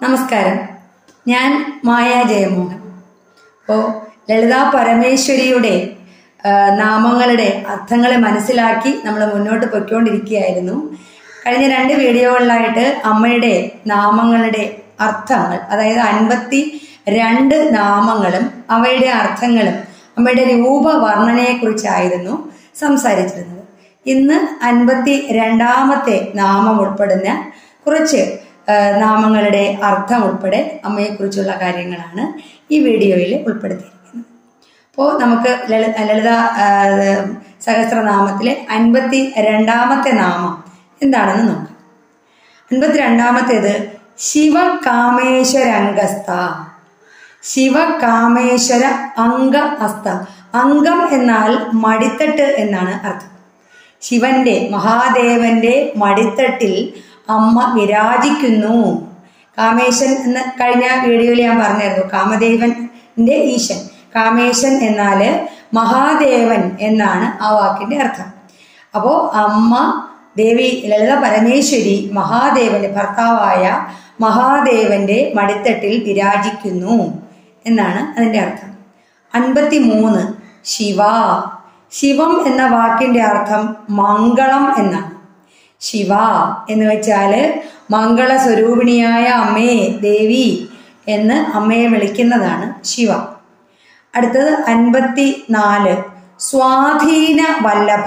നമസ്കാരം ഞാൻ മായ ജയമോഹൻ അപ്പോൾ ലളിതാ പരമേശ്വരിയുടെ ആ, നാമങ്ങളുടെ അർത്ഥങ്ങളെ മനസ്സിലാക്കി നമ്മൾ മുന്നോട്ട് പൊയ്ക്കൊണ്ടിരിക്കുകയായിരുന്നു കഴിഞ്ഞ രണ്ട് വീഡിയോകളിലായിട്ട് അമ്മയുടെ നാമങ്ങളുടെ അർത്ഥങ്ങൾ അതായത് അൻപത്തി രണ്ട് നാമങ്ങളും അവയുടെ അർത്ഥങ്ങളും അമ്മയുടെ രൂപവർണ്ണനയെക്കുറിച്ചായിരുന്നു സംസാരിച്ചിരുന്നത് ഇന്ന് അൻപത്തി രണ്ടാമത്തെ നാമം ഉൾപ്പെടുന്ന കുറച്ച് ആ, നാമങ്ങളുടെ അർത്ഥം ഉൾപ്പെടെ അമ്മയെക്കുറിച്ചുള്ള കാര്യങ്ങളാണ് ഈ വീഡിയോയിൽ ഉൾപ്പെടുത്തിയിരിക്കുന്നത് അപ്പോൾ നമുക്ക് ലളിത ലളിത ആ, സഹസ്രനാമത്തിലെ അൻപത്തി രണ്ടാമത്തെ നാമം എന്താണെന്ന് നോക്കാം അൻപത്തി രണ്ടാമത്തേത് ശിവകാമേശ്വരംഗസ്ഥ ശിവകാമേശ്വര അംഗ അസ്ത അംഗം എന്നാൽ മടിത്തട്ട് എന്നാണ് അർത്ഥം ശിവന്റെ മഹാദേവന്റെ മടിത്തട്ടിൽ അമ്മ വിരാജിക്കുന്നു കാമേശൻ എന്ന് കഴിഞ്ഞ വീഡിയോയിൽ ഞാൻ പറഞ്ഞായിരുന്നു കാമദേവന്റെ ഈശൻ കാമേശൻ എന്നാല് മഹാദേവൻ എന്നാണ് ആ വാക്കിന്റെ അർത്ഥം അപ്പോ അമ്മ ദേവി ലളിത പരമേശ്വരി മഹാദേവന്റെ ഭർത്താവായ മഹാദേവന്റെ മടിത്തട്ടിൽ വിരാജിക്കുന്നു എന്നാണ് അതിന്റെ അർത്ഥം അൻപത്തി മൂന്ന് ശിവ ശിവം എന്ന വാക്കിന്റെ അർത്ഥം മംഗളം എന്നാണ് ശിവ എന്ന് വെച്ചാല് മംഗള സ്വരൂപിണിയായ അമ്മേ ദേവി എന്ന് അമ്മയെ വിളിക്കുന്നതാണ് ശിവ അടുത്തത് അൻപത്തി നാല് സ്വാധീന വല്ലഭ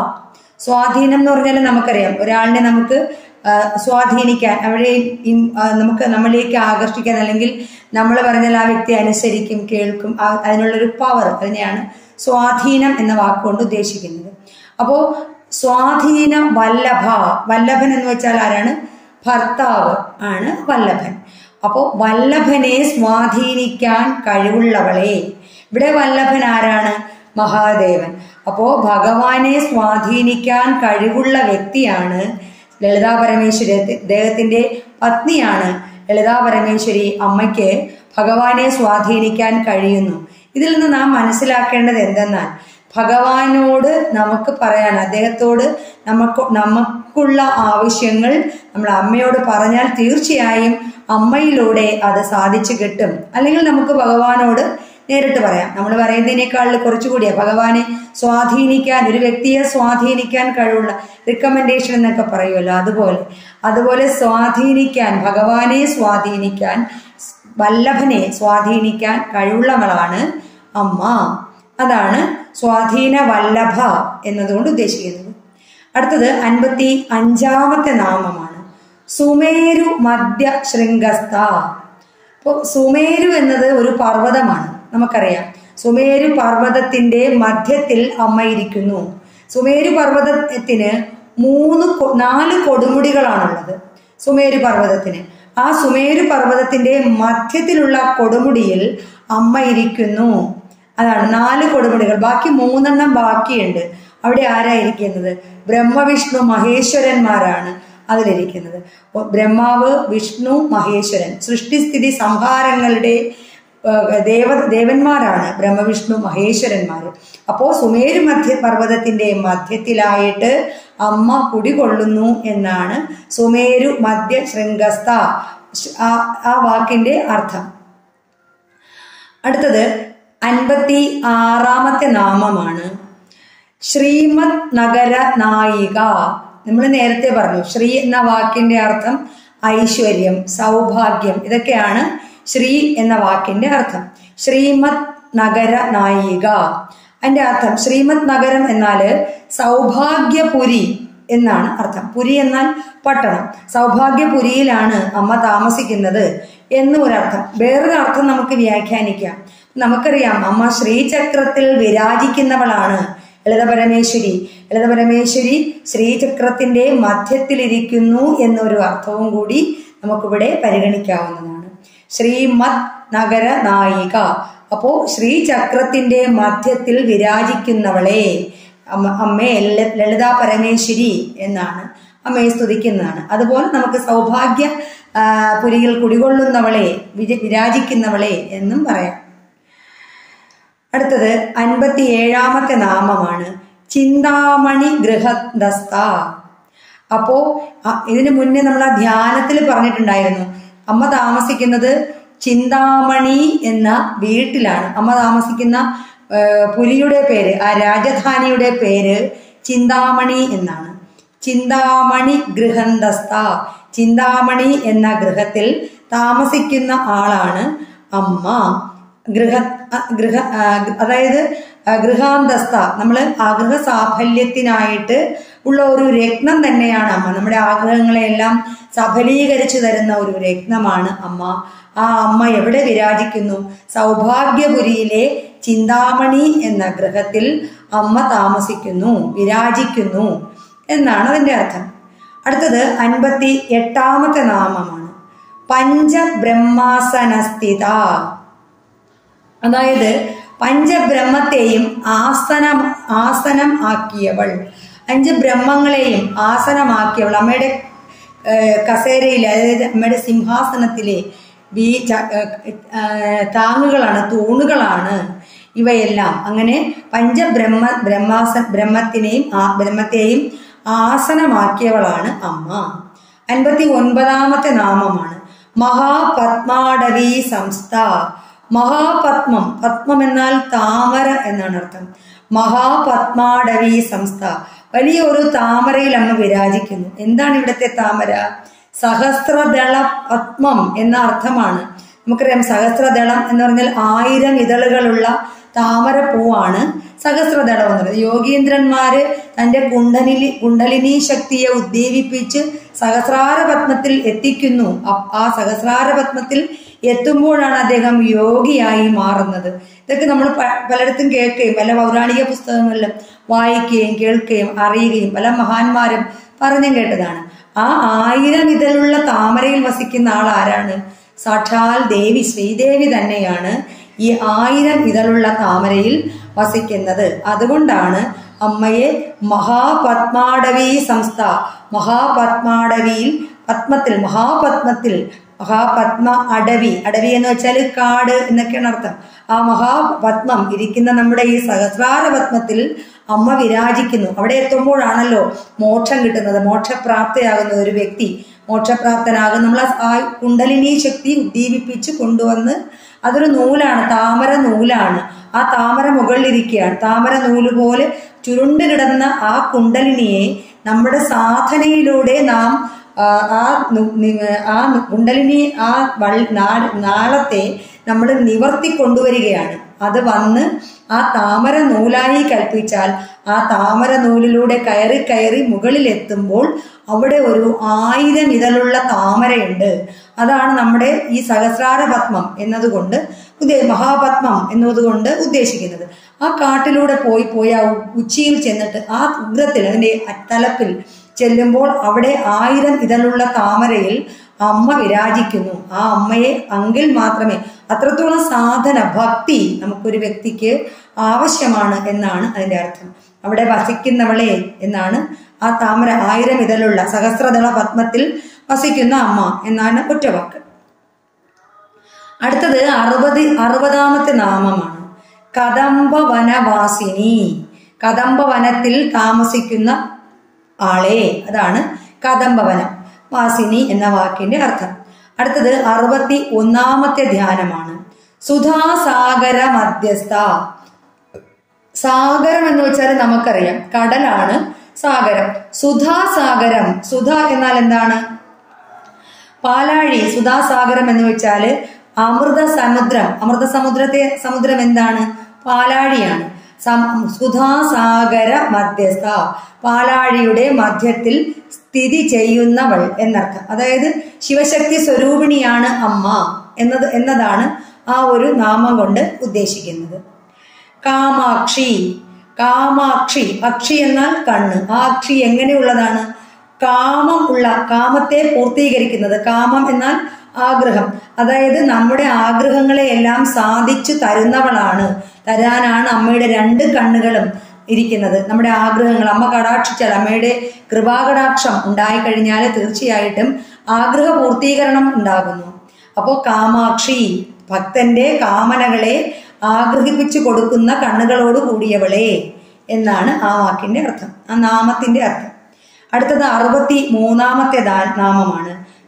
സ്വാധീനം എന്ന് പറഞ്ഞാൽ നമുക്കറിയാം ഒരാളിനെ നമുക്ക് ആ, സ്വാധീനിക്കാൻ അവരെ ഇൻ- ആ, നമുക്ക് നമ്മളിലേക്ക് ആകർഷിക്കാൻ അല്ലെങ്കിൽ നമ്മൾ പറഞ്ഞാൽ ആ വ്യക്തി അനുസരിക്കും കേൾക്കും ആ- അതിനുള്ളൊരു പവർ അതിനെയാണ് സ്വാധീനം എന്ന വാക്കുകൊണ്ട് ഉദ്ദേശിക്കുന്നത് അപ്പോൾ സ്വാധീന വല്ലഭ വല്ലഭൻ എന്ന് വെച്ചാൽ ആരാണ് ഭർത്താവ് ആണ് വല്ലഭൻ അപ്പോൾ വല്ലഭനെ സ്വാധീനിക്കാൻ കഴിവുള്ളവളെ ഇവിടെ വല്ലഭൻ ആരാണ് മഹാദേവൻ അപ്പോൾ ഭഗവാനെ സ്വാധീനിക്കാൻ കഴിവുള്ള വ്യക്തിയാണ് ലളിതാ പരമേശ്വരി അദ്ദേഹത്തിന്റെ പത്നിയാണ് ലളിതാ പരമേശ്വരി അമ്മയ്ക്ക് ഭഗവാനെ സ്വാധീനിക്കാൻ കഴിയുന്നു ഇതിൽ നിന്ന് നാം മനസ്സിലാക്കേണ്ടത് എന്തെന്നാൽ ഭഗവാനോട് നമുക്ക് പറയാൻ അദ്ദേഹത്തോട് നമുക്ക് നമുക്കുള്ള ആവശ്യങ്ങൾ നമ്മൾ അമ്മയോട് പറഞ്ഞാൽ തീർച്ചയായും അമ്മയിലൂടെ അത് സാധിച്ചു കിട്ടും അല്ലെങ്കിൽ നമുക്ക് ഭഗവാനോട് നേരിട്ട് പറയാം നമ്മൾ പറയുന്നതിനേക്കാൾ കുറച്ചുകൂടിയാ ഭഗവാനെ സ്വാധീനിക്കാൻ ഒരു വ്യക്തിയെ സ്വാധീനിക്കാൻ കഴിവുള്ള റിക്കമെൻഡേഷൻ എന്നൊക്കെ പറയുമല്ലോ അതുപോലെ അതുപോലെ സ്വാധീനിക്കാൻ ഭഗവാനെ സ്വാധീനിക്കാൻ വല്ലഭനെ സ്വാധീനിക്കാൻ കഴിവുള്ളവളാണ് അമ്മ അതാണ് സ്വാധീന വല്ലഭ എന്നതുകൊണ്ട് ഉദ്ദേശിക്കുന്നത് അടുത്തത് അൻപത്തി അഞ്ചാമത്തെ നാമമാണ് സുമേരു മധ്യ ശൃംഗസ്ഥ അപ്പോൾ സുമേരു എന്നത് ഒരു പർവ്വതമാണ് നമുക്കറിയാം സുമേരു പർവ്വതത്തിന്റെ മധ്യത്തിൽ അമ്മ ഇരിക്കുന്നു സുമേരു പർവ്വതത്തിന് മൂന്ന് കൊ- നാല് കൊടുമുടികളാണുള്ളത് സുമേരു പർവ്വതത്തിന് ആ സുമേരു പർവ്വതത്തിന്റെ മധ്യത്തിലുള്ള കൊടുമുടിയിൽ അമ്മ ഇരിക്കുന്നു അതാണ് നാല് കൊടുമുടികൾ ബാക്കി മൂന്നെണ്ണം ബാക്കിയുണ്ട് അവിടെ ആരായിരിക്കുന്നത് ബ്രഹ്മവിഷ്ണു മഹേശ്വരന്മാരാണ് അതിലിരിക്കുന്നത് അപ്പോൾ ബ്രഹ്മാവ് വിഷ്ണു മഹേശ്വരൻ സൃഷ്ടിസ്ഥിതി സംഹാരങ്ങളുടെ ആ, ദേവ ദേവന്മാരാണ് ബ്രഹ്മവിഷ്ണു മഹേശ്വരന്മാർ അപ്പോൾ സുമേരു മധ്യ പർവ്വതത്തിന്റെ മധ്യത്തിലായിട്ട് അമ്മ കുടികൊള്ളുന്നു എന്നാണ് സുമേരു മധ്യ ശൃംഗസ്ഥ ആ ആ വാക്കിന്റെ അർത്ഥം അടുത്തത് അൻപത്തി ആറാമത്തെ നാമമാണ് ശ്രീമത് നഗര നായിക നമ്മൾ നേരത്തെ പറഞ്ഞു ശ്രീ എന്ന വാക്കിന്റെ അർത്ഥം ഐശ്വര്യം സൗഭാഗ്യം ഇതൊക്കെയാണ് ശ്രീ എന്ന വാക്കിന്റെ അർത്ഥം ശ്രീമത് നഗര നായിക അതിന്റെ അർത്ഥം ശ്രീമത് നഗരം എന്നാല് സൗഭാഗ്യപുരി എന്നാണ് അർത്ഥം പുരി എന്നാൽ പട്ടണം സൗഭാഗ്യപുരിയിലാണ് അമ്മ താമസിക്കുന്നത് എന്ന് ഒരർത്ഥം വേറൊരു അർത്ഥം നമുക്ക് വ്യാഖ്യാനിക്കാം നമുക്കറിയാം അമ്മ ശ്രീചക്രത്തിൽ വിരാജിക്കുന്നവളാണ് ലളിത പരമേശ്വരി ലളിത പരമേശ്വരി ശ്രീചക്രത്തിന്റെ മധ്യത്തിലിരിക്കുന്നു എന്നൊരു അർത്ഥവും കൂടി നമുക്കിവിടെ പരിഗണിക്കാവുന്നതാണ് ശ്രീമത് നഗര നായിക അപ്പോ ശ്രീചക്രത്തിന്റെ മധ്യത്തിൽ വിരാജിക്കുന്നവളെ അമ്മ അമ്മയെ ലളിത- ലളിതാ പരമേശ്വരി എന്നാണ് അമ്മയെ സ്തുതിക്കുന്നതാണ് അതുപോലെ നമുക്ക് സൗഭാഗ്യ ആ, പുരിയിൽ കുടികൊള്ളുന്നവളെ വിര- വിരാജിക്കുന്നവളെ എന്നും പറയാം അടുത്തത് അൻപത്തി ഏഴാമത്തെ നാമമാണ് ചിന്താമണി ഗൃഹദസ്ത അപ്പോ അ- ഇതിനു മുന്നേ നമ്മൾ ആ ധ്യാനത്തിൽ പറഞ്ഞിട്ടുണ്ടായിരുന്നു അമ്മ താമസിക്കുന്നത് ചിന്താമണി എന്ന വീട്ടിലാണ് അമ്മ താമസിക്കുന്ന ആ, പുലിയുടെ പേര് ആ രാജധാനിയുടെ പേര് ചിന്താമണി എന്നാണ് ചിന്താമണി ഗൃഹന്തസ്ഥ ചിന്താമണി എന്ന ഗൃഹത്തിൽ താമസിക്കുന്ന ആളാണ് അമ്മ ഗൃഹ അ, ഗൃഹ ആ, അതായത് ആ, ഗൃഹാന്തസ്ഥ നമ്മൾ ആഗ്രഹ സാഫല്യത്തിനായിട്ട് ഉള്ള ഒരു രത്നം തന്നെയാണ് അമ്മ നമ്മുടെ ആഗ്രഹങ്ങളെയെല്ലാം സഫലീകരിച്ചു തരുന്ന ഒരു രത്നമാണ് അമ്മ ആ അമ്മ എവിടെ വിരാജിക്കുന്നു സൗഭാഗ്യപുരിയിലെ ചിന്താമണി എന്ന ഗൃഹത്തിൽ അമ്മ താമസിക്കുന്നു വിരാജിക്കുന്നു എന്നാണ് അതിന്റെ അർത്ഥം അടുത്തത് അൻപത്തി എട്ടാമത്തെ നാമമാണ് പഞ്ചബ്രഹ്മാസനസ്ഥിത അതായത് പഞ്ചബ്രഹ്മത്തെയും ആസനം ആസനം ആക്കിയവൾ അഞ്ച് ബ്രഹ്മങ്ങളെയും ആസനമാക്കിയവൾ അമ്മയുടെ ഏഹ്, കസേരയിലെ അതായത് അമ്മയുടെ സിംഹാസനത്തിലെ വീ ച- ഏഹ്, ഏഹ്, താങ്ങുകളാണ് തൂണുകളാണ് ഇവയെല്ലാം അങ്ങനെ പഞ്ചബ്രഹ്മ ബ്രഹ്മാസ ബ്രഹ്മത്തിനെയും ആ ബ്രഹ്മത്തെയും ആസനമാക്കിയവളാണ് അമ്മ അൻപത്തി ഒൻപതാമത്തെ നാമമാണ് മഹാപത്മാടവി സംസ്ഥ മഹാപത്മം പത്മം എന്നാൽ താമര എന്നാണ് അർത്ഥം മഹാപത്മാടവി സംസ്ഥ വലിയ ഒരു താമരയിൽ അമ്മ വിരാജിക്കുന്നു എന്താണ് ഇവിടുത്തെ താമര സഹസ്രദള പത്മം എന്ന അർത്ഥമാണ് നമുക്കറിയാം സഹസ്രദളം എന്ന് പറഞ്ഞാൽ ആയിരം ഇതളുകളുള്ള താമര പൂവാണ് സഹസ്രദളം എന്ന് പറയുന്നത് യോഗീന്ദ്രന്മാര് തന്റെ കുണ്ടലിനി കുണ്ടലിനി ശക്തിയെ ഉദ്ദീപിപ്പിച്ച് സഹസ്രാര പത്മത്തിൽ എത്തിക്കുന്നു അ- ആ സഹസ്രാര പത്മത്തിൽ എത്തുമ്പോഴാണ് അദ്ദേഹം യോഗിയായി മാറുന്നത് ഇതൊക്കെ നമ്മൾ പ- പലയിടത്തും കേൾക്കുകയും പല പൗരാണിക പുസ്തകങ്ങളിലും വായിക്കുകയും കേൾക്കുകയും അറിയുകയും പല മഹാന്മാരും പറഞ്ഞും കേട്ടതാണ് ആ ആയിരം ഇതിലുള്ള താമരയിൽ വസിക്കുന്ന ആൾ ആരാണ് സാക്ഷാൽ ദേവി ശ്രീദേവി തന്നെയാണ് ഈ ആയിരം ഇതളുള്ള താമരയിൽ വസിക്കുന്നത് അതുകൊണ്ടാണ് അമ്മയെ മഹാപത്മാടവി സംസ്ഥ മഹാപത്മാടവിയിൽ പത്മത്തിൽ മഹാപത്മത്തിൽ മഹാപത്മ അടവി അടവി എന്ന് വെച്ചാൽ കാട് എന്നൊക്കെയാണ് അർത്ഥം ആ മഹാപത്മം ഇരിക്കുന്ന നമ്മുടെ ഈ സഹസ്രാര പത്മത്തിൽ അമ്മ വിരാജിക്കുന്നു അവിടെ എത്തുമ്പോഴാണല്ലോ മോക്ഷം കിട്ടുന്നത് മോക്ഷപ്രാപ്തയാകുന്ന ഒരു വ്യക്തി മോക്ഷപ്രാപ്തനാകും നമ്മൾ ആ- ആ കുണ്ടലിനി ശക്തി ഉദ്ദീപിപ്പിച്ച് കൊണ്ടുവന്ന് അതൊരു നൂലാണ് താമര നൂലാണ് ആ താമര മുകളിലിരിക്കുകയാണ് താമര നൂല് പോലെ ചുരുണ്ട് കിടന്ന ആ കുണ്ടലിനിയെ നമ്മുടെ സാധനയിലൂടെ നാം ആ, ആ നു- നി- ആ നു- കുണ്ടലിനി ആ വൾ നാ- നാളത്തെ നമ്മൾ നിവർത്തി കൊണ്ടുവരികയാണ് അത് വന്ന് ആ താമര നൂലായി കൽപ്പിച്ചാൽ ആ താമര നൂലിലൂടെ കയറി കയറി മുകളിലെത്തുമ്പോൾ അവിടെ ഒരു ആയിരം ഇതളുള്ള താമരയുണ്ട് അതാണ് നമ്മുടെ ഈ സഹസ്രാര പത്മം എന്നതുകൊണ്ട് ഉദ്ദേ മഹാപത്മം എന്നതുകൊണ്ട് ഉദ്ദേശിക്കുന്നത് ആ കാട്ടിലൂടെ പോയി പോയി ആ ഉ- ഉച്ചിയിൽ ചെന്നിട്ട് ആ ഉഗ്രത്തിൽ അതിന്റെ തലപ്പിൽ ചെല്ലുമ്പോൾ അവിടെ ആയിരം ഇതളുള്ള താമരയിൽ അമ്മ വിരാജിക്കുന്നു ആ അമ്മയെ അങ്കിൽ മാത്രമേ അത്രത്തോളം സാധന ഭക്തി നമുക്കൊരു വ്യക്തിക്ക് ആവശ്യമാണ് എന്നാണ് അതിന്റെ അർത്ഥം അവിടെ വസിക്കുന്നവളെ എന്നാണ് ആ താമര ആയിരം ഇതളുള്ള സഹസ്രദള പത്മത്തിൽ വസിക്കുന്ന അമ്മ എന്നാണ് ഒറ്റവാക്ക് അടുത്തത് അറുപത് അറുപതാമത്തെ നാമമാണ് കദംബ വനവാസിനി കദംബ വനത്തിൽ താമസിക്കുന്ന ആളെ അതാണ് കദംബവനം വാസിനി എന്ന വാക്കിന്റെ അർത്ഥം അടുത്തത് അറുപത്തി ഒന്നാമത്തെ ധ്യാനമാണ് സുധാസാഗര മധ്യസ്ഥ സാഗരം എന്ന് വെച്ചാൽ നമുക്കറിയാം കടലാണ് സാഗരം സുധാസാഗരം സുധ എന്നാൽ എന്താണ് പാലാഴി സുധാസാഗരം എന്ന് വെച്ചാല് അമൃത സമുദ്രം അമൃത സമുദ്രത്തെ സമുദ്രം എന്താണ് പാലാഴിയാണ് സം- സുധാസാഗര മധ്യസ്ഥ പാലാഴിയുടെ മധ്യത്തിൽ സ്ഥിതി ചെയ്യുന്നവൾ എന്നർത്ഥം അതായത് ശിവശക്തി സ്വരൂപിണിയാണ് അമ്മ എന്നത് എന്നതാണ് ആ ഒരു നാമം കൊണ്ട് ഉദ്ദേശിക്കുന്നത് കാമാക്ഷി കാമാക്ഷി അക്ഷി എന്നാൽ കണ്ണ് ആ അക്ഷി എങ്ങനെയുള്ളതാണ് കാമം ഉള്ള കാമത്തെ പൂർത്തീകരിക്കുന്നത് കാമം എന്നാൽ ആഗ്രഹം അതായത് നമ്മുടെ ആഗ്രഹങ്ങളെ എല്ലാം സാധിച്ചു തരുന്നവളാണ് തരാനാണ് അമ്മയുടെ രണ്ട് കണ്ണുകളും ഇരിക്കുന്നത് നമ്മുടെ ആഗ്രഹങ്ങൾ അമ്മ കടാക്ഷിച്ചാൽ അമ്മയുടെ കൃപാകടാക്ഷം ഉണ്ടായിക്കഴിഞ്ഞാൽ തീർച്ചയായിട്ടും ആഗ്രഹ പൂർത്തീകരണം ഉണ്ടാകുന്നു അപ്പോൾ കാമാക്ഷി ഭക്തന്റെ കാമനകളെ ആഗ്രഹിപ്പിച്ചു കൊടുക്കുന്ന കണ്ണുകളോട് കൂടിയവളെ എന്നാണ് ആ വാക്കിന്റെ അർത്ഥം ആ നാമത്തിന്റെ അർത്ഥം അടുത്തത് അറുപത്തി മൂന്നാമത്തെ ദാ- നാമമാണ്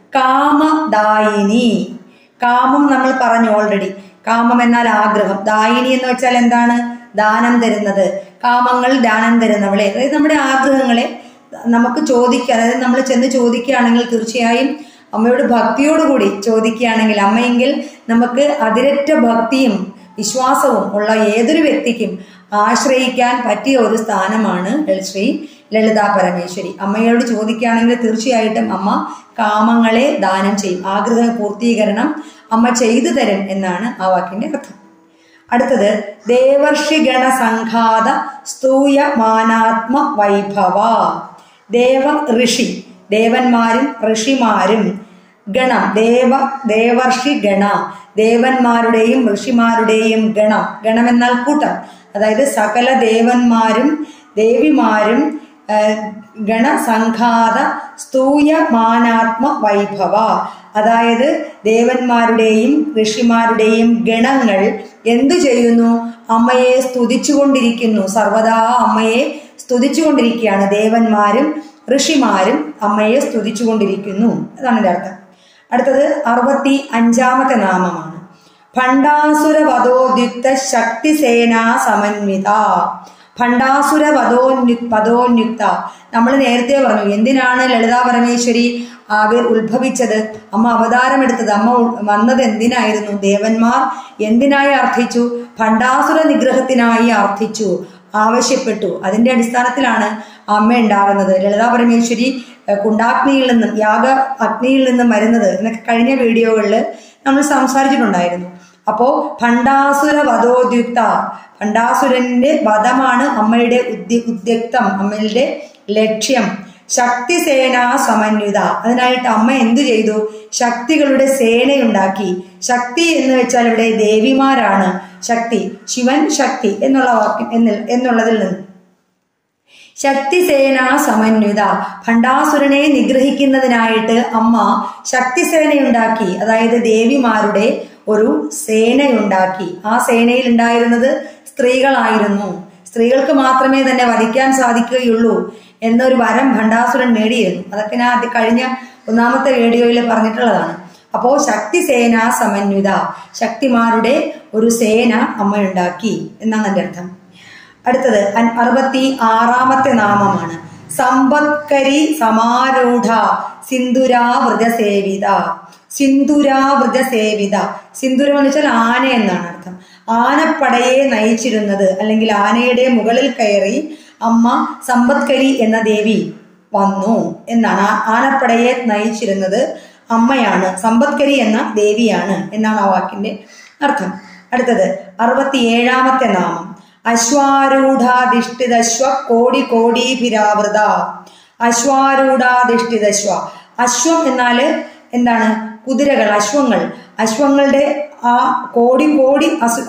കാമദായിനി കാമം നമ്മൾ പറഞ്ഞു ഓൾറെഡി കാമം എന്നാൽ ആഗ്രഹം ദായിനി എന്ന് വെച്ചാൽ എന്താണ് ദാനം തരുന്നത് കാമങ്ങൾ ദാനം തരുന്നവളെ അതായത് നമ്മുടെ ആഗ്രഹങ്ങളെ നമുക്ക് ചോദിക്കുക അതായത് നമ്മൾ ചെന്ന് ചോദിക്കുകയാണെങ്കിൽ തീർച്ചയായും അമ്മയോട് ഭക്തിയോടുകൂടി ചോദിക്കുകയാണെങ്കിൽ അമ്മയെങ്കിൽ നമുക്ക് അതിരറ്റ ഭക്തിയും വിശ്വാസവും ഉള്ള ഏതൊരു വ്യക്തിക്കും ആശ്രയിക്കാൻ പറ്റിയ ഒരു സ്ഥാനമാണ് ശ്രീ ലളിതാ പരമേശ്വരി അമ്മയോട് ചോദിക്കുകയാണെങ്കിൽ തീർച്ചയായിട്ടും അമ്മ കാമങ്ങളെ ദാനം ചെയ്യും ആഗ്രഹ പൂർത്തീകരണം അമ്മ ചെയ്തു തരും എന്നാണ് ആ വാക്കിന്റെ അർത്ഥം അടുത്തത് ദേവർഷിഗണ സംഘാത സ്തൂയമാനാത്മ വൈഭവ ദേവ ഋഷി ദേവന്മാരും ഋഷിമാരും ഗണം ദേവ ദേവർഷി ഗണ ദേവന്മാരുടെയും ഋഷിമാരുടെയും ഗണം ഗണം എന്നാൽ കൂട്ടം അതായത് സകല ദേവന്മാരും ദേവിമാരും ഗണസംഘാത സ്തൂയമാനാത്മ വൈഭവ അതായത് ദേവന്മാരുടെയും ഋഷിമാരുടെയും ഗണങ്ങൾ എന്തു ചെയ്യുന്നു അമ്മയെ സ്തുതിച്ചുകൊണ്ടിരിക്കുന്നു സർവദാ അമ്മയെ സ്തുതിച്ചുകൊണ്ടിരിക്കുകയാണ് ദേവന്മാരും ഋഷിമാരും അമ്മയെ സ്തുതിച്ചുകൊണ്ടിരിക്കുന്നു അതാണ് എൻ്റെ അർത്ഥം അടുത്തത് അറുപത്തി അഞ്ചാമത്തെ നാമമാണ് ഭണ്ഡാസുര വധോദ്യുക്ത ശക്തിസേനാ സമന്വിത ഭണ്ഡാസുര വധോന്യു വധോന്യുക്ത നമ്മൾ നേരത്തെ പറഞ്ഞു എന്തിനാണ് ലളിതാ പരമേശ്വരി അവർ ഉത്ഭവിച്ചത് അമ്മ അവതാരമെടുത്തത് അമ്മ വന്നത് എന്തിനായിരുന്നു ദേവന്മാർ എന്തിനായി അർത്ഥിച്ചു ഭണ്ഡാസുര നിഗ്രഹത്തിനായി അർത്ഥിച്ചു ആവശ്യപ്പെട്ടു അതിന്റെ അടിസ്ഥാനത്തിലാണ് അമ്മ ഉണ്ടാകുന്നത് ലളിതാ പരമേശ്വരി കുണ്ടാഗ്നിയിൽ നിന്നും യാഗ അഗ്നിയിൽ നിന്നും വരുന്നത് എന്നൊക്കെ കഴിഞ്ഞ വീഡിയോകളിൽ നമ്മൾ സംസാരിച്ചിട്ടുണ്ടായിരുന്നു അപ്പോ ഭണ്ഡാസുര വധോദ്യുക്ത ഭണ്ഡാസുരന്റെ വധമാണ് അമ്മയുടെ ഉദ്യ ഉദ്യുക്തം അമ്മയുടെ ലക്ഷ്യം ശക്തിസേന സമന്വിത അതിനായിട്ട് അമ്മ എന്തു ചെയ്തു ശക്തികളുടെ സേനയുണ്ടാക്കി ശക്തി എന്ന് വെച്ചാൽ ഇവിടെ ദേവിമാരാണ് ശക്തി ശിവൻ ശക്തി എന്നുള്ള വാക്യം എന്നുള്ളതിൽ നിന്ന് ശക്തിസേന സമന്വിത ഭണ്ഡാസുരനെ നിഗ്രഹിക്കുന്നതിനായിട്ട് അമ്മ ശക്തിസേനയുണ്ടാക്കി അതായത് ദേവിമാരുടെ ഒരു സേനയുണ്ടാക്കി ആ സേനയിൽ ഉണ്ടായിരുന്നത് സ്ത്രീകളായിരുന്നു സ്ത്രീകൾക്ക് മാത്രമേ തന്നെ വധിക്കാൻ സാധിക്കുകയുള്ളൂ എന്നൊരു വരം ഭണ്ഡാസുരൻ നേടിയിരുന്നു അതൊക്കെ ഞാൻ അത് കഴിഞ്ഞ ഒന്നാമത്തെ വീഡിയോയിൽ പറഞ്ഞിട്ടുള്ളതാണ് അപ്പോ ശക്തിസേന സമന്വിത ശക്തിമാരുടെ ഒരു സേന അമ്മയുണ്ടാക്കി എന്നാണ് എൻ്റെ അർത്ഥം അടുത്തത് അറുപത്തി ആറാമത്തെ നാമമാണ് സമ്പത്കരി സമാരൂഢ സിന്ദുരാവൃത സേവിത സിന്ദുരാവൃത സേവിത സിന്ദുരം എന്ന് വെച്ചാൽ ആന എന്നാണ് അർത്ഥം ആനപ്പടയെ നയിച്ചിരുന്നത് അല്ലെങ്കിൽ ആനയുടെ മുകളിൽ കയറി അമ്മ സമ്പത്കരി എന്ന ദേവി വന്നു എന്നാണ് ആനപ്പടയെ നയിച്ചിരുന്നത് അമ്മയാണ് സമ്പത്കരി എന്ന ദേവിയാണ് എന്നാണ് ആ വാക്കിന്റെ അർത്ഥം അടുത്തത് അറുപത്തിയേഴാമത്തെ നാമം അശ്വാരൂഢാധിഷ്ഠിതശ്വ കോടി കോടീഭിരാവൃത അശ്വാരൂഢാധിഷ്ഠിതശ്വ അശ്വം എന്നാല് എന്താണ് കുതിരകൾ അശ്വങ്ങൾ അശ്വങ്ങളുടെ ആ കോടി കോടി